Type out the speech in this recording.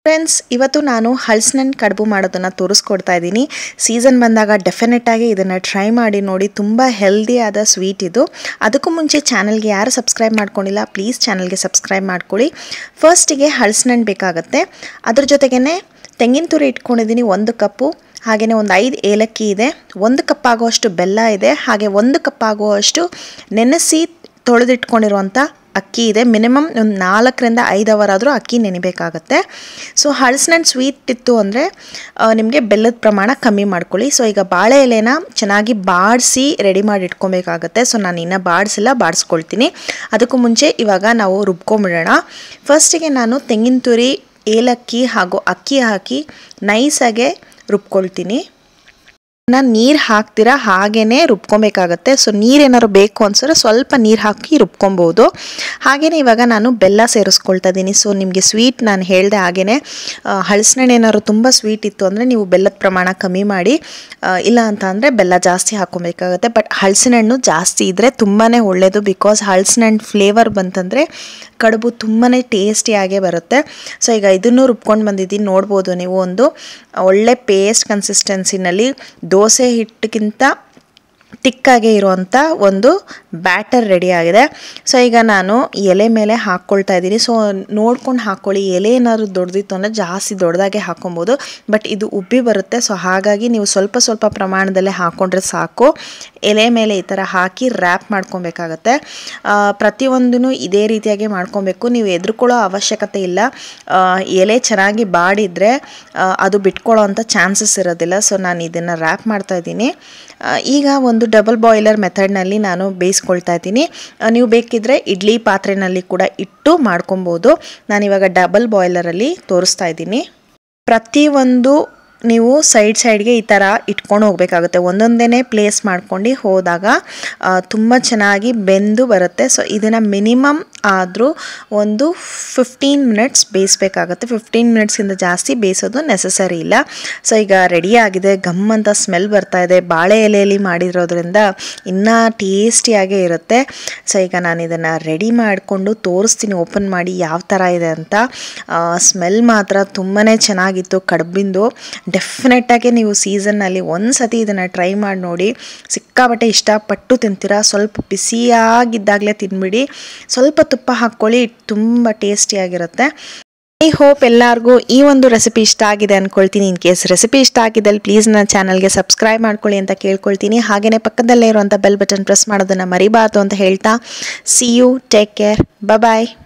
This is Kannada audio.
ಫ್ರೆಂಡ್ಸ್ ಇವತ್ತು ನಾನು ಹಲ್ಸಿನಣ್ಣು ಕಡುಬು ಮಾಡೋದನ್ನು ತೋರಿಸ್ಕೊಡ್ತಾ ಇದ್ದೀನಿ ಸೀಸನ್ ಬಂದಾಗ ಡೆಫಿನೆಟಾಗಿ ಇದನ್ನು ಟ್ರೈ ಮಾಡಿ ನೋಡಿ ತುಂಬ ಹೆಲ್ದಿಯಾದ ಸ್ವೀಟ್ ಇದು ಅದಕ್ಕೂ ಮುಂಚೆ ಚಾನಲ್ಗೆ ಯಾರು ಸಬ್ಸ್ಕ್ರೈಬ್ ಮಾಡ್ಕೊಂಡಿಲ್ಲ ಪ್ಲೀಸ್ ಚಾನಲ್ಗೆ ಸಬ್ಸ್ಕ್ರೈಬ್ ಮಾಡ್ಕೊಳ್ಳಿ ಫಸ್ಟಿಗೆ ಹಲ್ಸಿನಣ್ಣು ಬೇಕಾಗುತ್ತೆ ಅದ್ರ ಜೊತೆಗೇ ತೆಂಗಿನ ತುರಿ ಇಟ್ಕೊಂಡಿದ್ದೀನಿ ಒಂದು ಕಪ್ಪು ಹಾಗೆಯೇ ಒಂದು ಐದು ಏಲಕ್ಕಿ ಇದೆ ಒಂದು ಕಪ್ ಆಗುವಷ್ಟು ಬೆಲ್ಲ ಇದೆ ಹಾಗೆ ಒಂದು ಕಪ್ ಆಗುವಷ್ಟು ನೆನೆಸಿ ತೊಳೆದಿಟ್ಕೊಂಡಿರುವಂಥ ಅಕ್ಕಿ ಇದೆ ಮಿನಿಮಮ್ ಒಂದು ನಾಲ್ಕರಿಂದ ಐದು ಅವರ್ ಆದರೂ ಅಕ್ಕಿ ನೆನಿಬೇಕಾಗತ್ತೆ ಸೊ ಹಳಸಿನಣ್ಣು ಸ್ವೀಟ್ ಇತ್ತು ಅಂದರೆ ನಿಮಗೆ ಬೆಲ್ಲದ ಪ್ರಮಾಣ ಕಮ್ಮಿ ಮಾಡ್ಕೊಳ್ಳಿ ಸೊ ಈಗ ಬಾಳೆ ಎಲೆನ ಚೆನ್ನಾಗಿ ಬಾಡಿಸಿ ರೆಡಿ ಮಾಡಿ ಇಟ್ಕೊಬೇಕಾಗತ್ತೆ ಸೊ ನಾನು ಇನ್ನೂ ಬಾಡಿಸಿಲ್ಲ ಬಾಡಿಸ್ಕೊಳ್ತೀನಿ ಅದಕ್ಕೂ ಮುಂಚೆ ಇವಾಗ ನಾವು ರುಬ್ಕೊಂಬಿಡೋಣ ಫಸ್ಟಿಗೆ ನಾನು ತೆಂಗಿನ ತುರಿ ಏಲಕ್ಕಿ ಹಾಗೂ ಅಕ್ಕಿ ಹಾಕಿ ನೈಸಾಗೆ ರುಬ್ಕೊಳ್ತೀನಿ ನಾನು ನೀರು ಹಾಕ್ತೀರಾ ಹಾಗೇ ರುಬ್ಕೊಬೇಕಾಗತ್ತೆ ಸೊ ನೀರೇನಾದ್ರು ಬೇಕು ಅನ್ಸಿದ್ರೆ ಸ್ವಲ್ಪ ನೀರು ಹಾಕಿ ರುಬ್ಕೊಬೋದು ಹಾಗೆಯೇ ಇವಾಗ ನಾನು ಬೆಲ್ಲ ಸೇರಿಸ್ಕೊಳ್ತಾ ಇದ್ದೀನಿ ಸೊ ನಿಮಗೆ ಸ್ವೀಟ್ ನಾನು ಹೇಳಿದೆ ಹಾಗೆಯೇ ಹಳಸಿನಣ್ಣು ಏನಾದ್ರು ತುಂಬ ಸ್ವೀಟ್ ಇತ್ತು ಅಂದರೆ ನೀವು ಬೆಲ್ಲದ ಪ್ರಮಾಣ ಕಮ್ಮಿ ಮಾಡಿ ಇಲ್ಲ ಅಂತ ಅಂದರೆ ಬೆಲ್ಲ ಜಾಸ್ತಿ ಹಾಕ್ಕೊಬೇಕಾಗತ್ತೆ ಬಟ್ ಹಳಸಿನಣ್ಣು ಜಾಸ್ತಿ ಇದ್ದರೆ ತುಂಬಾ ಒಳ್ಳೆಯದು ಬಿಕಾಸ್ ಹಳಸಿನಣ್ಣು ಫ್ಲೇವರ್ ಬಂತಂದರೆ ಕಡುಬು ತುಂಬಾ ಟೇಸ್ಟಿಯಾಗೇ ಬರುತ್ತೆ ಸೊ ಈಗ ಇದನ್ನು ರುಬ್ಕೊಂಡು ಬಂದಿದ್ದೀನಿ ನೋಡ್ಬೋದು ನೀವು ಒಂದು ಒಳ್ಳೆ ಪೇಸ್ಟ್ ಕನ್ಸಿಸ್ಟೆನ್ಸಿನಲ್ಲಿ ದೋಸೆ ಹಿಟ್ಟಿಗಿಂತ ತಿಕ್ಕಾಗೆ ಇರುವಂಥ ಒಂದು ಬ್ಯಾಟರ್ ರೆಡಿ ಆಗಿದೆ ಸೊ ಈಗ ನಾನು ಎಲೆ ಮೇಲೆ ಹಾಕ್ಕೊಳ್ತಾ ಇದ್ದೀನಿ ಸೊ ನೋಡ್ಕೊಂಡು ಹಾಕ್ಕೊಳ್ಳಿ ಎಲೆ ಏನಾದ್ರು ದೊಡ್ಡದಿತ್ತು ಅಂದರೆ ಜಾಸ್ತಿ ದೊಡ್ಡದಾಗೆ ಹಾಕ್ಕೊಬೋದು ಬಟ್ ಇದು ಉಬ್ಬಿ ಬರುತ್ತೆ ಸೊ ಹಾಗಾಗಿ ನೀವು ಸ್ವಲ್ಪ ಸ್ವಲ್ಪ ಪ್ರಮಾಣದಲ್ಲೇ ಹಾಕ್ಕೊಂಡ್ರೆ ಸಾಕು ಎಲೆ ಮೇಲೆ ಈ ಥರ ಹಾಕಿ ರ್ಯಾಪ್ ಮಾಡ್ಕೊಬೇಕಾಗತ್ತೆ ಪ್ರತಿಯೊಂದೂ ಇದೇ ರೀತಿಯಾಗಿ ಮಾಡ್ಕೊಬೇಕು ನೀವು ಎದುರ್ಕೊಳ್ಳೋ ಅವಶ್ಯಕತೆ ಇಲ್ಲ ಎಲೆ ಚೆನ್ನಾಗಿ ಬಾಡಿದರೆ ಅದು ಬಿಟ್ಕೊಳ್ಳೋ ಅಂಥ ಚಾನ್ಸಸ್ ಇರೋದಿಲ್ಲ ಸೊ ನಾನು ಇದನ್ನು ರ್ಯಾಪ್ ಮಾಡ್ತಾ ಇದ್ದೀನಿ ಈಗ ಒಂದು ಡಬಲ್ ಬಾಯ್ಲರ್ ಮೆಥಡ್ನಲ್ಲಿ ನಾನು ಬೇಯಿಸ್ಕೊಳ್ತಾ ಇದ್ದೀನಿ ನೀವು ಬೇಕಿದ್ದರೆ ಇಡ್ಲಿ ಪಾತ್ರೆನಲ್ಲಿ ಕೂಡ ಇಟ್ಟು ಮಾಡ್ಕೊಬೋದು ನಾನಿವಾಗ ಡಬಲ್ ಬಾಯ್ಲರಲ್ಲಿ ತೋರಿಸ್ತಾ ಇದ್ದೀನಿ ಪ್ರತಿಯೊಂದು ನೀವು ಸೈಡ್ ಸೈಡ್ಗೆ ಈ ಥರ ಇಟ್ಕೊಂಡು ಹೋಗಬೇಕಾಗುತ್ತೆ ಒಂದೊಂದೇ ಪ್ಲೇಸ್ ಮಾಡ್ಕೊಂಡು ಹೋದಾಗ ತುಂಬ ಚೆನ್ನಾಗಿ ಬೆಂದು ಬರುತ್ತೆ ಸೊ ಇದನ್ನು ಮಿನಿಮಮ್ ಆದರೂ ಒಂದು ಫಿಫ್ಟೀನ್ ಮಿನಿಟ್ಸ್ ಬೇಯಿಸ್ಬೇಕಾಗತ್ತೆ ಫಿಫ್ಟೀನ್ ಮಿನಿಟ್ಸಿಂದ ಜಾಸ್ತಿ ಬೇಯಿಸೋದು ನೆಸಸರಿ ಇಲ್ಲ ಸೊ ಈಗ ರೆಡಿ ಆಗಿದೆ ಗಮ್ ಅಂತ ಸ್ಮೆಲ್ ಬರ್ತಾ ಇದೆ ಬಾಳೆ ಎಲೆಯಲ್ಲಿ ಮಾಡಿರೋದ್ರಿಂದ ಇನ್ನೂ ಟೇಸ್ಟಿಯಾಗೇ ಇರುತ್ತೆ ಸೊ ಈಗ ನಾನು ಇದನ್ನು ರೆಡಿ ಮಾಡಿಕೊಂಡು ತೋರಿಸ್ತೀನಿ ಓಪನ್ ಮಾಡಿ ಯಾವ ಥರ ಇದೆ ಅಂತ ಸ್ಮೆಲ್ ಮಾತ್ರ ತುಂಬಾ ಚೆನ್ನಾಗಿತ್ತು ಕಡುಬಿಂದು ಡೆಫಿನೆಟ್ಟಾಗಿ ನೀವು ಸೀಸನ್ನಲ್ಲಿ ಒಂದು ಸತಿ ಇದನ್ನು ಟ್ರೈ ಮಾಡಿ ನೋಡಿ ಸಿಕ್ಕಾಬಟ್ಟೆ ಇಷ್ಟಪಟ್ಟು ತಿಂತೀರಾ ಸ್ವಲ್ಪ ಬಿಸಿಯಾಗಿದ್ದಾಗಲೇ ತಿನ್ಬಿಡಿ ಸ್ವಲ್ಪ ತುಪ್ಪ ಹಾಕ್ಕೊಳ್ಳಿ ತುಂಬ ಟೇಸ್ಟಿಯಾಗಿರುತ್ತೆ ಐ ಹೋಪ್ ಎಲ್ಲರಿಗೂ ಈ ಒಂದು ರೆಸಿಪಿ ಇಷ್ಟ ಆಗಿದೆ ಅಂದ್ಕೊಳ್ತೀನಿ ಇನ್ ಕೇಸ್ ರೆಸಿಪಿ ಇಷ್ಟ ಆಗಿದ್ದಲ್ಲಿ ಪ್ಲೀಸ್ ನನ್ನ ಚಾನಲ್ಗೆ ಸಬ್ಸ್ಕ್ರೈಬ್ ಮಾಡ್ಕೊಳ್ಳಿ ಅಂತ ಕೇಳ್ಕೊಳ್ತೀನಿ ಹಾಗೆಯೇ ಪಕ್ಕದಲ್ಲೇ ಇರುವಂಥ ಬೆಲ್ ಬಟನ್ ಪ್ರೆಸ್ ಮಾಡೋದನ್ನು ಮರಿಬಾರ್ದು ಅಂತ ಹೇಳ್ತಾ see you take care bye